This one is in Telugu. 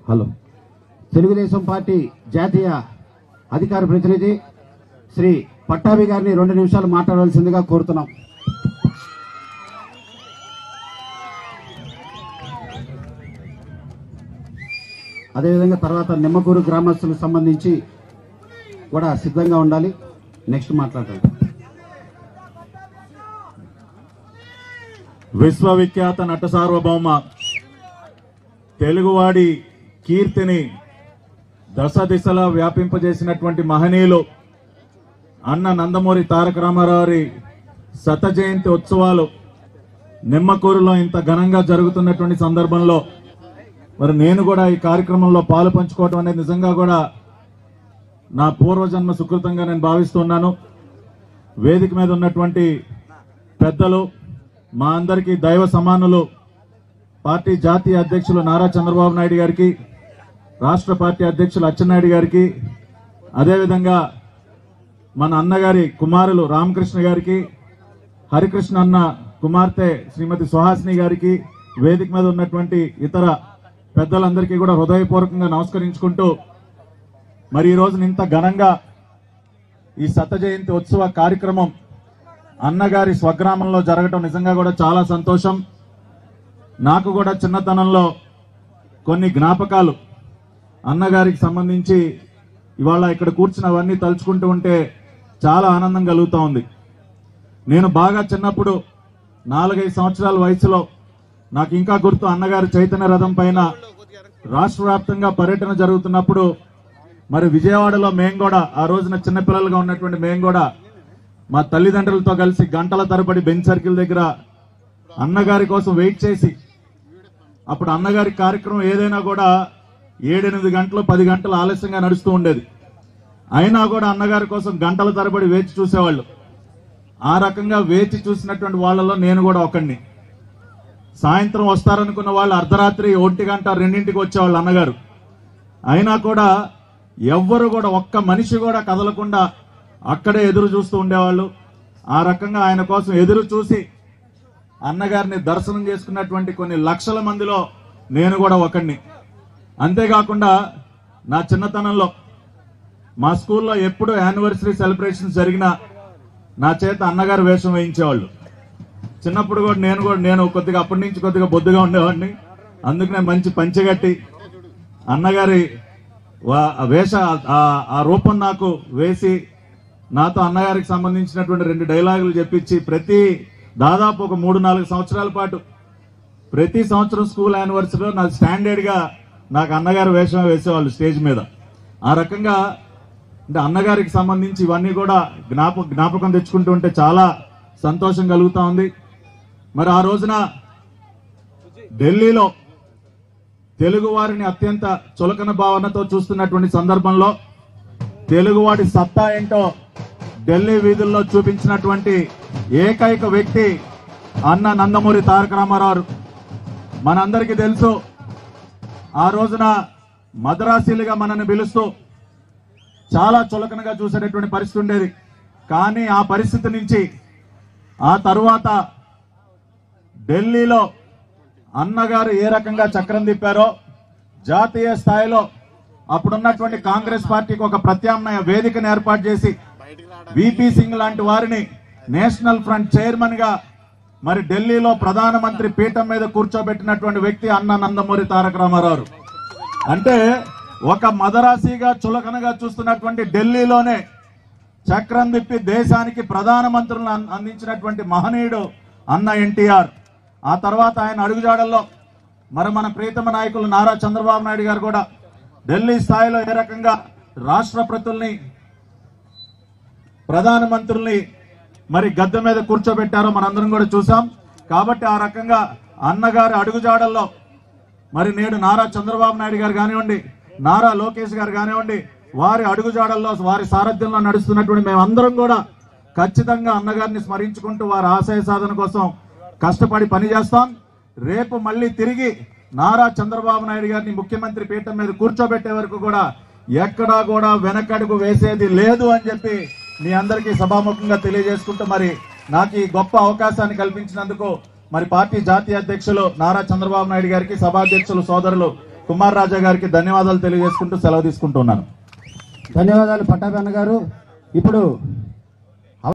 హలో తెలుగుదేశం పార్టీ జాతీయ అధికార ప్రతినిధి శ్రీ పట్టాభి గారిని రెండు నిమిషాలు మాట్లాడవలసిందిగా కోరుతున్నాం అదేవిధంగా తర్వాత నిమ్మకూరు గ్రామస్తులకు సంబంధించి కూడా సిద్ధంగా ఉండాలి నెక్స్ట్ మాట్లాడతాం విశ్వవిఖ్యాత నట సార్వభౌమ తెలుగువాడి కీర్తిని దశ దిశలా వ్యాపింపజేసినటువంటి మహనీయులు అన్న నందమూరి తారక రామారావు శత జయంతి ఉత్సవాలు నిమ్మకూరులో ఇంత ఘనంగా జరుగుతున్నటువంటి సందర్భంలో మరి నేను కూడా ఈ కార్యక్రమంలో పాలు పంచుకోవడం అనేది నిజంగా కూడా నా పూర్వజన్మ సుకృతంగా నేను భావిస్తున్నాను వేదిక మీద ఉన్నటువంటి పెద్దలు మా అందరికీ దైవ సమానులు పార్టీ జాతీయ అధ్యక్షులు నారా చంద్రబాబు నాయుడు గారికి రాష్ట్ర పార్టీ అధ్యక్షులు అచ్చెన్నాయుడు గారికి అదేవిధంగా మన అన్నగారి కుమారులు రామకృష్ణ గారికి హరికృష్ణ అన్న కుమార్తె శ్రీమతి సుహాసిని గారికి వేదిక మీద ఉన్నటువంటి ఇతర పెద్దలందరికీ కూడా హృదయపూర్వకంగా నమస్కరించుకుంటూ మరి ఈ రోజున ఇంత ఘనంగా ఈ శత జయంతి ఉత్సవ కార్యక్రమం అన్నగారి స్వగ్రామంలో జరగటం నిజంగా కూడా చాలా సంతోషం నాకు కూడా చిన్నతనంలో కొన్ని జ్ఞాపకాలు అన్నగారికి సంబంధించి ఇవాళ ఇక్కడ కూర్చున్నవన్నీ తలుచుకుంటూ ఉంటే చాలా ఆనందం కలుగుతూ ఉంది నేను బాగా చిన్నప్పుడు నాలుగైదు సంవత్సరాల వయసులో నాకు ఇంకా గుర్తు అన్నగారి చైతన్య రథం పైన రాష్ట్ర వ్యాప్తంగా పర్యటన జరుగుతున్నప్పుడు మరి విజయవాడలో మేము కూడా ఆ రోజున చిన్నపిల్లలుగా ఉన్నటువంటి మేము కూడా మా తల్లిదండ్రులతో కలిసి గంటల తరబడి బెంచ్ సర్కిల్ దగ్గర అన్నగారి కోసం వెయిట్ చేసి అప్పుడు అన్నగారి కార్యక్రమం ఏదైనా కూడా ఏడెనిమిది గంటలు పది గంటలు ఆలస్యంగా నడుస్తూ ఉండేది అయినా కూడా అన్నగారి కోసం గంటల తరబడి వేచి చూసేవాళ్ళు ఆ రకంగా వేచి చూసినటువంటి వాళ్ళలో నేను కూడా ఒకడిని సాయంత్రం వస్తారనుకున్న వాళ్ళు అర్ధరాత్రి ఒంటి గంట రెండింటికి వచ్చేవాళ్ళు అన్నగారు అయినా కూడా ఎవ్వరు కూడా ఒక్క మనిషి కూడా కదలకుండా అక్కడే ఎదురు చూస్తూ ఉండేవాళ్ళు ఆ రకంగా ఆయన కోసం ఎదురు చూసి అన్నగారిని దర్శనం చేసుకున్నటువంటి కొన్ని లక్షల మందిలో నేను కూడా ఒకడిని అంతేకాకుండా నా చిన్నతనంలో మా స్కూల్లో ఎప్పుడు యానివర్సరీ సెలబ్రేషన్స్ జరిగినా నా చేత అన్నగారు వేషం వేయించేవాళ్ళు చిన్నప్పుడు కూడా నేను కూడా నేను కొద్దిగా అప్పటి నుంచి కొద్దిగా బొద్దుగా ఉండేవాడిని అందుకు నేను మంచి పంచెగట్టి అన్నగారి వా- ఆ వేష ఆ- ఆ రూపం నాకు వేసి నాతో అన్నగారికి సంబంధించినటువంటి రెండు డైలాగులు చెప్పించి ప్రతి దాదాపు ఒక మూడు నాలుగు సంవత్సరాల పాటు ప్రతి సంవత్సరం స్కూల్ యానివర్సరీలో నాకు స్టాండర్డ్ గా నాకు అన్నగారు వేషం వేసేవాళ్ళు స్టేజ్ మీద ఆ రకంగా అంటే అన్నగారికి సంబంధించి ఇవన్నీ కూడా జ్ఞాప జ్ఞాపకం తెచ్చుకుంటూ ఉంటే చాలా సంతోషం కలుగుతా ఉంది మరి ఆ రోజున ఢిల్లీలో తెలుగు వారిని అత్యంత చులకన భావనతో చూస్తున్నటువంటి సందర్భంలో తెలుగువాడి సత్తా ఏంటో ఢిల్లీ వీధుల్లో చూపించినటువంటి ఏకైక వ్యక్తి అన్న నందమూరి తారక రామారావు మనందరికీ తెలుసు ఆ రోజున మద్రాసీలుగా మనల్ని పిలుస్తూ చాలా చులకనగా చూసేటటువంటి పరిస్థితి ఉండేది కానీ ఆ పరిస్థితి నుంచి ఆ తరువాత ఢిల్లీలో అన్నగారు ఏ రకంగా చక్రం తిప్పారో జాతీయ స్థాయిలో అప్పుడున్నటువంటి కాంగ్రెస్ పార్టీకి ఒక ప్రత్యామ్నాయ వేదికను ఏర్పాటు చేసి విపి సింగ్ లాంటి వారిని నేషనల్ ఫ్రంట్ చైర్మన్ గా మరి ఢిల్లీలో ప్రధానమంత్రి పీఠం మీద కూర్చోబెట్టినటువంటి వ్యక్తి అన్న నందమూరి తారక రామారావు అంటే ఒక మదరాసీగా చులకనగా చూస్తున్నటువంటి ఢిల్లీలోనే చక్రం తిప్పి దేశానికి ప్రధానమంత్రులను అం- అందించినటువంటి మహనీయుడు అన్న ఎన్టీఆర్ ఆ తర్వాత ఆయన అడుగుజాడల్లో మరి మన ప్రీతమ నాయకులు నారా చంద్రబాబు నాయుడు గారు కూడా ఢిల్లీ స్థాయిలో ఏ రకంగా రాష్ట్రపతుల్ని ప్రధానమంత్రుల్ని మరి గద్దె మీద కూర్చోబెట్టారో మనందరం కూడా చూసాం కాబట్టి ఆ రకంగా అన్నగారి అడుగుజాడల్లో మరి నేడు నారా చంద్రబాబు నాయుడు గారు కానివ్వండి నారా లోకేష్ గారు కానివ్వండి వారి అడుగుజాడల్లో వారి సారథ్యంలో నడుస్తున్నటువంటి మేమందరం కూడా ఖచ్చితంగా అన్నగారిని స్మరించుకుంటూ వారి ఆశయ సాధన కోసం కష్టపడి పనిచేస్తాం రేపు మళ్ళీ తిరిగి నారా చంద్రబాబు నాయుడు గారిని ముఖ్యమంత్రి పీఠం మీద కూర్చోబెట్టే వరకు కూడా ఎక్కడా కూడా వెనకడుగు వేసేది లేదు అని చెప్పి మీ అందరికీ సభాముఖంగా తెలియజేసుకుంటూ మరి నాకు ఈ గొప్ప అవకాశాన్ని కల్పించినందుకు మరి పార్టీ జాతీయ అధ్యక్షులు నారా చంద్రబాబు నాయుడు గారికి సభాధ్యక్షులు సోదరులు కుమార్ రాజా గారికి ధన్యవాదాలు తెలియజేసుకుంటూ సెలవు తీసుకుంటున్నాను ధన్యవాదాలు పట్టాభి అన్న గారు ఇప్పుడు